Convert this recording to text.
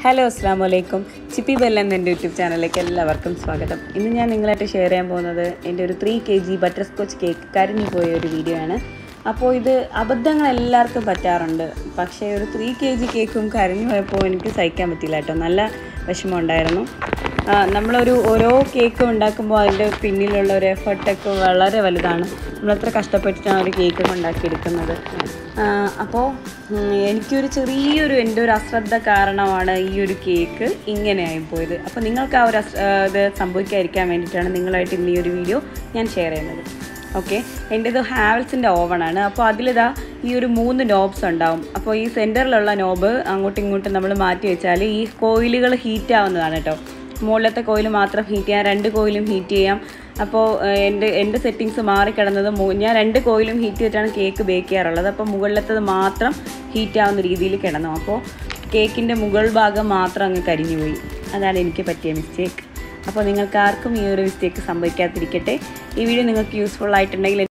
hello അസ്സാം വലൈക്കും ചിപ്പി Bella എന്ന എൻ്റെ യൂട്യൂബ് ചാനലിലേക്ക് എല്ലാവർക്കും സ്വാഗതം ഇന്ന് ഞാൻ നിങ്ങളായിട്ട് ഷെയർ ചെയ്യാൻ പോകുന്നത് എൻ്റെ ഒരു three K G butterscotch cake കരിഞ്ഞു പോയ ഒരു വീഡിയോ ആണ് അപ്പോൾ ഇത് അബദ്ധങ്ങൾ എല്ലാവർക്കും പറ്റാറുണ്ട് പക്ഷേ ഒരു ത്രീ കെ ജി കേക്കും കരിഞ്ഞു പോയപ്പോൾ എനിക്ക് സഹിക്കാൻ പറ്റില്ല കേട്ടോ നല്ല വിഷമം ഉണ്ടായിരുന്നു ആ, നമ്മളൊരു ഓരോ കേക്ക് ഉണ്ടാക്കുമ്പോൾ അതിൻ്റെ പിന്നിലുള്ള ഒരു എഫർട്ടൊക്കെ വളരെ വലുതാണ് നമ്മളെത്ര കഷ്ടപ്പെട്ടിട്ടാണ് ഒരു കേക്ക് ഉണ്ടാക്കിയെടുക്കുന്നത് അപ്പോൾ എനിക്കൊരു ചെറിയൊരു എൻ്റെ ഒരു അശ്രദ്ധ കാരണമാണ് ഈ ഒരു കേക്ക് ഇങ്ങനെ ആയിപ്പോയത് അപ്പോൾ നിങ്ങൾക്ക് ആ ഒരു അശ്ര- ആ, ഇത് സംഭവിക്കാതിരിക്കാൻ വേണ്ടിയിട്ടാണ് നിങ്ങളായിട്ട് ഇന്ന് ഈ ഒരു വീഡിയോ ഞാൻ ഷെയർ ചെയ്യുന്നത് ഓക്കെ എൻ്റേത് ഹാവൽസിൻ്റെ ഓവണാണ് അപ്പോൾ അതിലിതാ ഈ ഒരു മൂന്ന് നോബ്സ് ഉണ്ടാവും അപ്പോൾ ഈ സെൻറ്ററിലുള്ള നോബ് അങ്ങോട്ടും ഇങ്ങോട്ടും നമ്മൾ മാറ്റി വെച്ചാൽ ഈ കോയിലുകൾ ഹീറ്റ് ആവുന്നതാണ് കേട്ടോ മുകളിലത്തെ കോയിൽ മാത്രം ഹീറ്റ് ചെയ്യാം രണ്ട് കോയിലും ഹീറ്റ് ചെയ്യാം അപ്പോൾ ഏഹ്, എൻ്റെ എൻ്റെ സെറ്റിങ്സ് മാറിക്കിടന്നത് മു- ഞാൻ രണ്ട് കോയിലും ഹീറ്റ് ചെയ്തിട്ടാണ് കേക്ക് ബേക്ക് ചെയ്യാറുള്ളത് അപ്പോൾ മുകളിലത്തത് മാത്രം ഹീറ്റ് ആവുന്ന രീതിയിൽ കിടന്നു അപ്പോൾ കേക്കിൻ്റെ മുകൾ ഭാഗം മാത്രം അങ്ങ് കരിഞ്ഞു പോയി അതാണ് എനിക്ക് പറ്റിയ മിസ്റ്റേക്ക് അപ്പോൾ നിങ്ങൾക്ക് ആർക്കും ഈ ഒരു മിസ്റ്റേക്ക് സംഭവിക്കാതിരിക്കട്ടെ ഈ വീഡിയോ നിങ്ങൾക്ക് യൂസ്ഫുൾ ആയിട്ടുണ്ടെങ്കിൽ